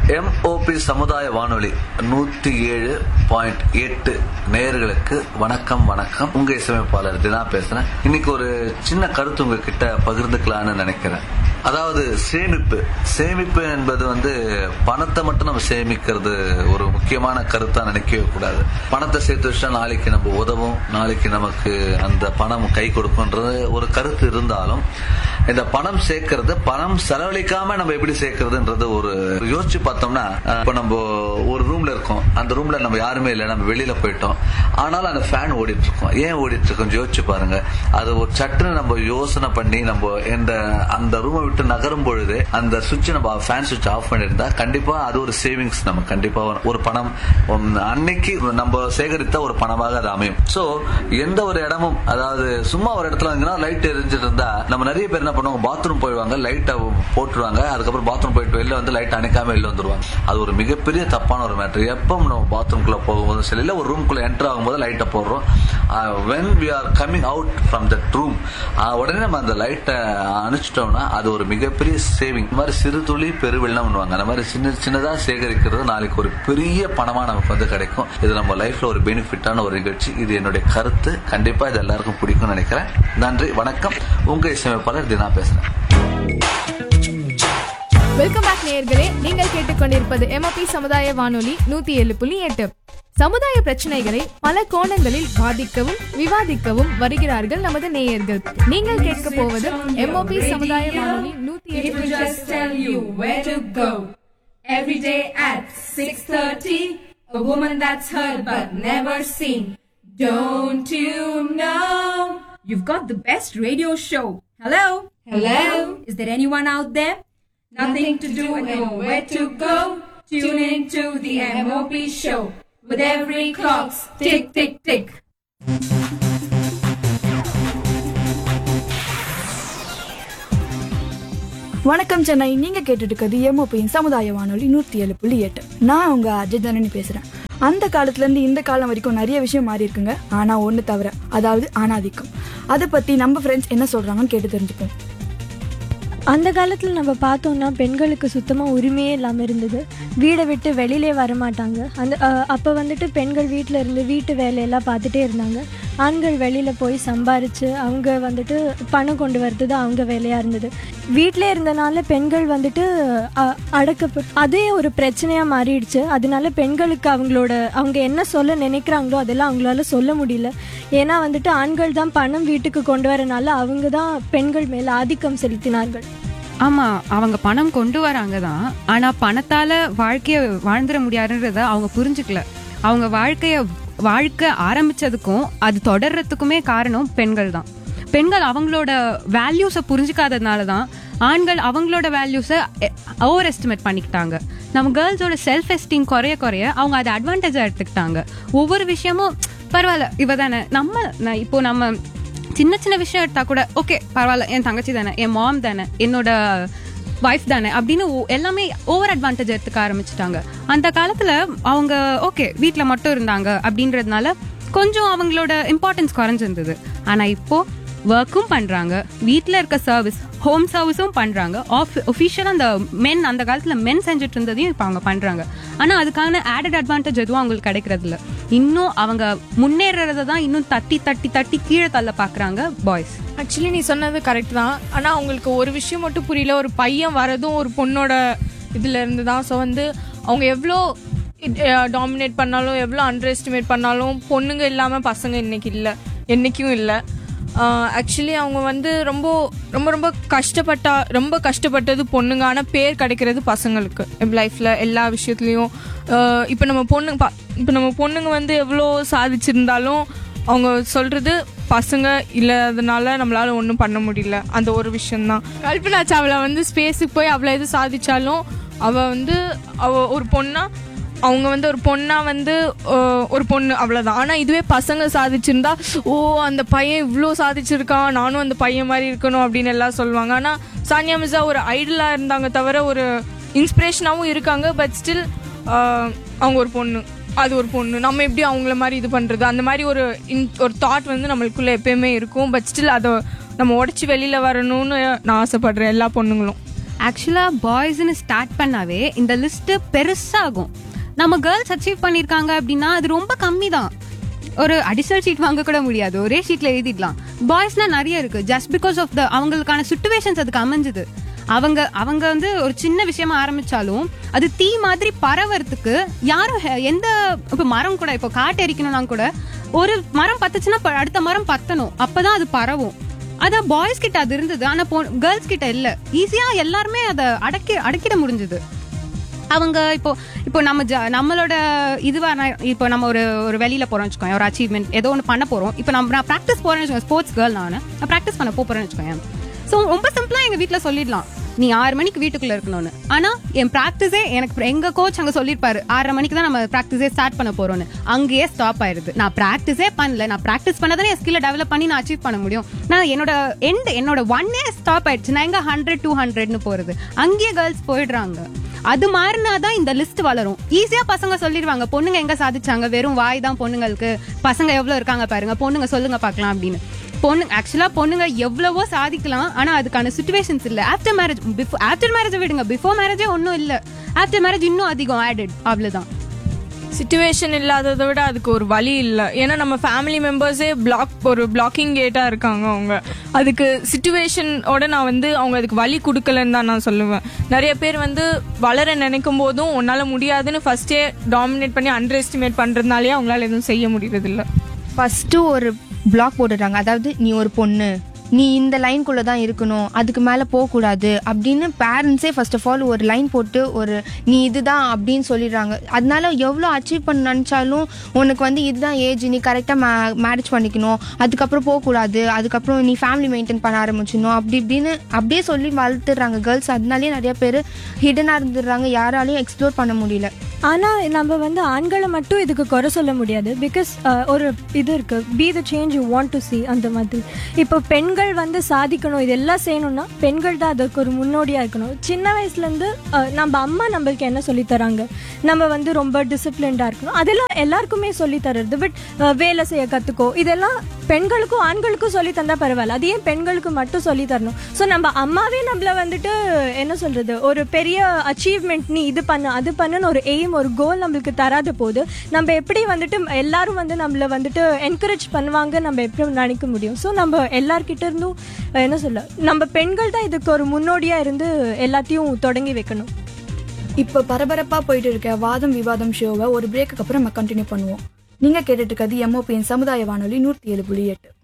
MOP சமுதாய வானொலி நூத்தி ஏழு பாயிண்ட் எட்டு நேயர்களுக்கு வணக்கம் வணக்கம் உங்க இசையமைப்பாளர் தினா பேசுறேன் இன்னைக்கு ஒரு சின்ன கருத்து உங்ககிட்ட பகிர்ந்துக்கலாம்னு நினைக்கிறேன் அதாவது சேமிப்பு சேமிப்பு என்பது வந்து பணத்தை மட்டும் நம்ம சேமிக்கிறது ஒரு முக்கியமான கருத்தா நினைக்கவே கூடாது பணத்தை சேர்த்து வச்சா நாளைக்கு நம்ம உதவும் நாளைக்கு நமக்கு அந்த பணம் கை கொடுக்கும்ன்றது ஒரு கருத்து இருந்தாலும் இந்த பணம் சேர்க்கறது பணம் செலவழிக்காம நம்ம எப்படி சேர்க்கறதுன்றது ஒரு யோசிச்சு பார்த்தோம்னா அஹ், இப்ப நம்ம ஒரு ரூம்ல இருக்கோம் அந்த ரூம்ல நம்ம யாருமே இல்லை நம்ம வெளியில போயிட்டோம் ஆனாலும் அந்த ஃபேன் ஓடிட்டு இருக்கோம் ஏன் ஓடிட்டு இருக்கோம் யோசிச்சு பாருங்க அது ஒரு சட்டுன்னு நம்ம யோசனை பண்ணி நம்ம இந்த அந்த ரூமை விட்டு நகரும் பொழுது அந்த சுவிட்ச் நம்ம ஃபேன் சுவிட்ச் ஆஃப் பண்ணிருந்தா கண்டிப்பா அது ஒரு சேவிங்ஸ் நம்ம கண்டிப்பா ஒரு- ஒரு பணம் உம், அன்னைக்கு நம்ம சேகரித்த ஒரு பணமாக அது அமையும் சோ எந்த ஒரு இடமும் அதாவது சும்மா ஒரு இடத்துல இருந்தீங்கன்னா லைட் எரிஞ்சிட்டு இருந்தா நம்ம நிறைய பேர் என்ன பண்ணுவாங்க பாத்ரூம் போயிடுவாங்க லைட்டை போட்டுருவாங்க அதுக்கப்புறம் பாத்ரூம் போயிட்டு வெளில வந்து லைட் அணைக்காம வெளில வந்துருவாங்க அது ஒரு மிகப்பெரிய தப்பான ஒரு மேட்டர் எப்போ நம்ம பாத்ரூம்குள்ள போகும்போது சரி இல்ல ஒரு ரூம்குள்ள என்டர் ஆகும்போது லைட்டை போடுறோம் when we are coming out from that room உடனே நம்ம அந்த லைட்டை அணைச்சிட்டோம்னா அது ஒரு மிகப்பெரிய சேவிங் இந்த மாதிரி சிறு துளி பெருவெள்ளம் பண்ணுவாங்க அந்த மாதிரி சின்ன சின்னதா சேகரிக்கிறது நாளைக்கு ஒரு பெரிய பணமா நமக்கு வந்து கிடைக்கும் இது நம்ம லைஃப்ல ஒரு பெனிஃபிட்டான ஒரு நிகழ்ச்சி இது என்னுடைய கருத்து கண்டிப்பா இது எல்லாருக்கும் பிடிக்கும்னு நினைக்கிறேன் நன்றி வணக்கம் உங்க இசையமைப்பாளர் தினா பேசுறேன் வெல்கம் பேக் நேயர்களே நீங்கள் கேட்டுக்கொண்டிருப்பது எம்ஓபி சமுதாய வானொலி நூத்தி ஏழு புள்ளி எட்டு சமுதாய பிரச்சனைகளை பல கோணங்களில் வாதிக்கவும் விவாதிக்கவும் வருகிறார்கள் நமது நேயர்கள் நீங்கள் கேட்க போவது எம்ஓபி சமுதாய வானொலி நூத்தி ஏழு It will just tell you where to go. Every day at 6.30, a woman that's heard but never seen. Don't you know? You've got the best radio show. Hello? Hello? Is there anyone out there? Nothing to do and nowhere to go. Tune in to the MOP show. With every clock's tick, tick, tick. வணக்கம் சென்னை நீங்க கேட்டுட்டு இருக்கிறது எம்ஓபியின் சமுதாய வானொலி நூத்தி ஏழு புள்ளி எட்டு நான் உங்க அஜய் தனனி பேசுறேன் அந்த காலத்துல இருந்து இந்த காலம் வரைக்கும் நிறைய விஷயம் மாறி இருக்குங்க ஆனா ஒண்ணு தவிர அதாவது ஆணாதிக்கம் அதை பத்தி நம்ம ஃப்ரெண்ட்ஸ் என்ன சொல்றாங்கன்னு கேட்டு தெரிஞ்சுப்போம் அந்த காலத்தில் நம்ம பார்த்தோம்னா பெண்களுக்கு சுத்தமாக உரிமையே இல்லாமல் இருந்தது வீடை விட்டு வெளியிலே வர மாட்டாங்க அந்த அப்போ வந்துட்டு பெண்கள் வீட்டில் இருந்து வீட்டு வேலையெல்லாம் பார்த்துட்டே இருந்தாங்க ஆண்கள் வெளியில் போய் சம்பாரித்து அவங்க வந்துட்டு பணம் கொண்டு வர்றது தான் அவங்க வேலையாக இருந்தது வீட்டிலே இருந்தனால பெண்கள் வந்துட்டு அஹ், அடக்க அதே ஒரு பிரச்சனையாக மாறிடுச்சு அதனால பெண்களுக்கு அவங்களோட அவங்க என்ன சொல்ல நினைக்கிறாங்களோ அதெல்லாம் அவங்களால சொல்ல முடியல ஏன்னா வந்துட்டு ஆண்கள் தான் பணம் வீட்டுக்கு கொண்டு வரனால அவங்க தான் பெண்கள் மேலே ஆதிக்கம் செலுத்தினார்கள் ஆமா அவங்க பணம் கொண்டு வராங்க தான் ஆனா பணத்தால வாழ்க்கைய வாழ்ந்துட முடியாதுன்றத அவங்க புரிஞ்சுக்கல அவங்க வாழ்க்கைய வாழ்க்கை ஆரம்பிச்சதுக்கும் அது தொடர்றதுக்குமே காரணம் பெண்கள் தான் பெண்கள் அவங்களோட வேல்யூஸை புரிஞ்சுக்காததுனால தான் ஆண்கள் அவங்களோட வேல்யூஸை ஓவர் எஸ்டிமேட் பண்ணிக்கிட்டாங்க நம்ம கேர்ள்ஸோட செல்ஃப் எஸ்டீம் குறைய குறைய அவங்க அதை அட்வான்டேஜாக எடுத்துக்கிட்டாங்க ஒவ்வொரு விஷயமும் பரவாயில்ல இவ தானே நம்ம நான் இப்போ நம்ம சின்ன சின்ன விஷயம் எடுத்தா கூட ஓகே பரவாயில்ல என் தங்கச்சி தானே என் மாம் தானே என்னோட வைஃப் தானே அப்படின்னு ஓ- எல்லாமே ஓவர் அட்வான்டேஜ் எடுத்துக்க ஆரம்பிச்சிட்டாங்க அந்த காலத்துல அவங்க ஓகே வீட்ல மட்டும் இருந்தாங்க அப்படின்றதுனால கொஞ்சம் அவங்களோட இம்பார்ட்டன்ஸ் குறைஞ்சிருந்தது ஆனா இப்போ ஒர்க்கும் பண்றாங்க வீட்ல இருக்க சர்வீஸ் ஹோம் சர்வீஸும் பண்றாங்க ஒஃபிஷியலா அந்த மென் அந்த காலத்துல மென் செஞ்சுட்டு இருந்ததையும் இப்போ அவங்க பண்றாங்க ஆனா அதுக்கான ஆடட் அட்வான்டேஜ் எதுவும் அவங்களுக்கு கிடைக்கிறது இல்ல இன்னும் அவங்க முன்னேறத தான் இன்னும் தட்டி தட்டி தட்டி கீழே தள்ள பாக்குறாங்க பாய்ஸ் ஆக்சுவலி நீ சொன்னது கரெக்ட் தான் ஆனா அவங்களுக்கு ஒரு விஷயம் மட்டும் புரியல ஒரு பையன் வரதும் ஒரு பொண்ணோட இதுல இருந்து தான் ஸோ வந்து அவங்க எவ்வளோ டாமினேட் பண்ணாலும் எவ்வளோ அண்டர் எஸ்டிமேட் பண்ணாலும் பொண்ணுங்க இல்லாம பசங்க இன்னைக்கு இல்லை என்னைக்கும் இல்லை ஆக்சுவலி அவங்க வந்து ரொம்ப ரொம்ப ரொம்ப கஷ்டப்பட்டா ரொம்ப கஷ்டப்பட்டது பொண்ணுங்க ஆனால் பேர் கிடைக்கிறது பசங்களுக்கு லைஃப்பில் எல்லா விஷயத்துலையும் இப்போ நம்ம பொண்ணுங்க பா இப்போ நம்ம பொண்ணுங்க வந்து எவ்வளோ சாதிச்சிருந்தாலும் அவங்க சொல்றது பசங்க இல்லாதனால நம்மளால ஒன்றும் பண்ண முடியல அந்த ஒரு விஷயம்தான் கல்பனா சாவ்லா வந்து ஸ்பேஸுக்கு போய் அவ்வளோ இது சாதிச்சாலும் அவ வந்து அவ ஒரு பொண்ணா அவங்க வந்து ஒரு பொண்ணா வந்து அஹ், ஒரு பொண்ணு அவ்வளோதான் ஆனால் இதுவே பசங்க சாதிச்சிருந்தா ஓ அந்த பையன் இவ்வளோ சாதிச்சிருக்கான் நானும் அந்த பையன் மாதிரி இருக்கணும் அப்படின்னு எல்லாம் சொல்லுவாங்க ஆனால் சானியா மிர்சா ஒரு ஐடலாக இருந்தாங்க தவிர ஒரு இன்ஸ்பிரேஷனாகவும் இருக்காங்க பட் ஸ்டில் அவங்க ஒரு பொண்ணு அது ஒரு பொண்ணு நம்ம எப்படி அவங்கள மாதிரி இது பண்ணுறது அந்த மாதிரி ஒரு in- ஒரு தாட் வந்து நம்மளுக்குள்ள எப்பயுமே இருக்கும் பட் ஸ்டில் அதை நம்ம உடச்சி வெளியில் வரணும்னு நான் ஆசைப்படுறேன் எல்லா பொண்ணுங்களும் ஆக்சுவலா பாய்ஸ்னு ஸ்டார்ட் பண்ணாவே இந்த லிஸ்ட் பெருசாகும் நம்ம கேர்ள்ஸ் அச்சீவ் பண்ணிருக்காங்க அப்படின்னா அது ரொம்ப கம்மி தான் ஒரு அடிஷனல் ஷீட் வாங்க கூட முடியாது ஒரே ஷீட்ல எழுதிடலாம் பாய்ஸ்னா நிறைய இருக்கு ஜஸ்ட் பிகாஸ் ஆஃப் த அவங்களுக்கான சுச்சுவேஷன்ஸ் அதுக்கு அமைஞ்சுது அவங்க அவங்க வந்து ஒரு சின்ன விஷயமா ஆரம்பிச்சாலும் அது தீ மாதிரி பரவறதுக்கு யாரும் ஹெ- எந்த இப்ப மரம் கூட இப்போ காட்டு எரிக்கணும்னா கூட ஒரு மரம் பத்துச்சுன்னா ப- அடுத்த மரம் பத்தணும் அப்பதான் அது பரவும் அதான் பாய்ஸ் கிட்ட அது இருந்தது ஆனா கேர்ள்ஸ் கிட்ட இல்ல ஈஸியா எல்லாருமே அதை அடக்கி அடக்கிட முடிஞ்சது அவங்க இப்போ இப்போ நம்ம ஜ- நம்மளோட இதுவா நான் இப்போ நம்ம ஒரு ஒரு வெளியில போறோம்னு வச்சுக்கோங்க ஒரு அச்சீவ்மெண்ட் ஏதோ ஒன்று பண்ண போறோம் இப்போ நம்ம நான் ப்ராக்டிஸ் போறேன்னு வச்சுக்கோங்க ஸ்போர்ட்ஸ் கேர்ள் நான் நான் ப்ராக்டிஸ் பண்ண போறேன்னு வச்சுக்கோங்க ஸோ ரொம்ப சிம்பிளா எங்க வீட்ல சொல்லிடலாம் நீ ஆறு மணிக்கு வீட்டுக்குள்ள இருக்கணும்னு ஆனா என் ப்ராக்டிஸே எனக்கு எங்க கோச் அங்க சொல்லிருப்பாரு ஆறரை மணிக்கு தான் நம்ம ப்ராக்டிஸே ஸ்டார்ட் பண்ண போறோம்னு அங்கேயே ஸ்டாப் ஆயிருது நான் ப்ராக்டிஸே பண்ணல நான் ப்ராக்டிஸ் பண்ணதானே என் ஸ்கில்ல டெவலப் பண்ணி நான் அச்சீவ் பண்ண முடியும் நான் என்னோட எண்ட் என்னோட ஒன்னே ஸ்டாப் ஆயிடுச்சு நான் எங்க ஹண்ட்ரட் டூ ஹண்ட்ரட்னு போறது அங்கேயே கேர்ள்ஸ் போயிடுறாங்க அது மாறினாதான் இந்த லிஸ்ட் வளரும் ஈஸியா பசங்க சொல்லிடுவாங்க பொண்ணுங்க எங்க சாதிச்சாங்க வெறும் வாய் தான் பொண்ணுங்களுக்கு பசங்க எவ்வளவு இருக்காங்க பாருங்க பொண்ணுங்க சொல்லுங்க பார்க்கலாம் அப்படின்னு பொண்ணு ஆக்சுவலா பொண்ணுங்க எவ்வளவோ சாதிக்கலாம் ஆனா அதுக்கான சுச்சுவேஷன்ஸ் இல்ல ஆஃப்டர் மேரேஜ் ஆஃப்டர் மேரேஜ் விடுங்க பிஃபோர் மேரேஜே ஒன்றும் இல்ல ஆஃப்டர் மேரேஜ் இன்னும் அதிகம் ஆடட் அவ்வளவுதான் சுச்சுவேஷன் இல்லாததை விட அதுக்கு ஒரு வழி இல்லை ஏன்னா நம்ம ஃபேமிலி மெம்பர்ஸே பிளாக் ஒரு பிளாக்கிங் கேட்டா இருக்காங்க அவங்க அதுக்கு சுச்சுவேஷனோட நான் வந்து அவங்க அதுக்கு வழி கொடுக்கலன்னு தான் நான் சொல்லுவேன் நிறைய பேர் வந்து வளர நினைக்கும் போதும் உன்னால முடியாதுன்னு ஃபர்ஸ்டே டாமினேட் பண்ணி அண்டர் எஸ்டிமேட் பண்றதுனாலயே அவங்களால எதுவும் செய்ய முடியறது இல்ல ஃபஸ்ட்டு ஒரு பிளாக் போட்டுடுறாங்க அதாவது நீ ஒரு பொண்ணு நீ இந்த லைன்குள்ளே தான் இருக்கணும் அதுக்கு மேலே போகக்கூடாது அப்படின்னு பேரண்ட்ஸே ஃபர்ஸ்ட் ஆஃப் ஆல் ஒரு லைன் போட்டு ஒரு நீ இதுதான் அப்படின்னு சொல்லிடுறாங்க அதனால எவ்வளோ அச்சீவ் பண்ண நினச்சாலும் உனக்கு வந்து இதுதான் ஏஜ் நீ கரெக்டாக மே மேரேஜ் பண்ணிக்கணும் அதுக்கப்புறம் போகக்கூடாது அதுக்கப்புறம் நீ ஃபேமிலி மெயின்டைன் பண்ண ஆரம்பிச்சிடணும் அப்படி இப்படின்னு அப்படியே சொல்லி வளர்த்துடுறாங்க கேர்ள்ஸ் அதனாலேயே நிறைய பேர் ஹிடனாக இருந்துடுறாங்க யாராலையும் எக்ஸ்ப்ளோர் பண்ண முடியல ஆனால் நம்ம வந்து ஆண்களை மட்டும் இதுக்கு குறை சொல்ல முடியாது பிகாஸ் ஒரு இது இருக்கு be the change you want to see அந்த மாதிரி இப்போ பெண்கள் வந்து சாதிக்கணும் இதெல்லாம் செய்யணும்னா பெண்கள் தான் அதுக்கு ஒரு முன்னோடியாக இருக்கணும் சின்ன வயசுலேருந்து நம்ம அம்மா நம்மளுக்கு என்ன சொல்லித் தராங்க நம்ம வந்து ரொம்ப டிசிப்ளின்டாக இருக்கணும் அதெல்லாம் எல்லாருக்குமே சொல்லி தர்றது பட் வேலை செய்ய கற்றுக்கோ இதெல்லாம் பெண்களுக்கும் ஆண்களுக்கும் சொல்லி தந்தா பரவாயில்ல அது ஏன் பெண்களுக்கு மட்டும் சொல்லி தரணும் ஸோ நம்ம அம்மாவே நம்மள வந்துட்டு என்ன சொல்றது ஒரு பெரிய அச்சீவ்மெண்ட் நீ இது பண்ணு அது பண்ணுன்னு ஒரு எய்ம் ஒரு கோல் நம்மளுக்கு தராத போது நம்ம எப்படி வந்துட்டு எல்லாரும் வந்து நம்மள வந்துட்டு என்கரேஜ் பண்ணுவாங்க நம்ம எப்படி நினைக்க முடியும் ஸோ நம்ம எல்லார்கிட்ட இருந்தும் அஹ், என்ன சொல்ல நம்ம பெண்கள் தான் இதுக்கு ஒரு முன்னோடியா இருந்து எல்லாத்தையும் தொடங்கி வைக்கணும் இப்போ பரபரப்பா போயிட்டு இருக்க வாதம் விவாதம் ஷோவை ஒரு பிரேக்குக்கு அப்புறம் நம்ம கண்டினியூ பண்ணுவோம் நீங்க கேட்டுட்டு இருக்கிறது எம்ஓபியின் சமுதாய வானொலி நூற்றி ஏழு புள்ளி எட்டு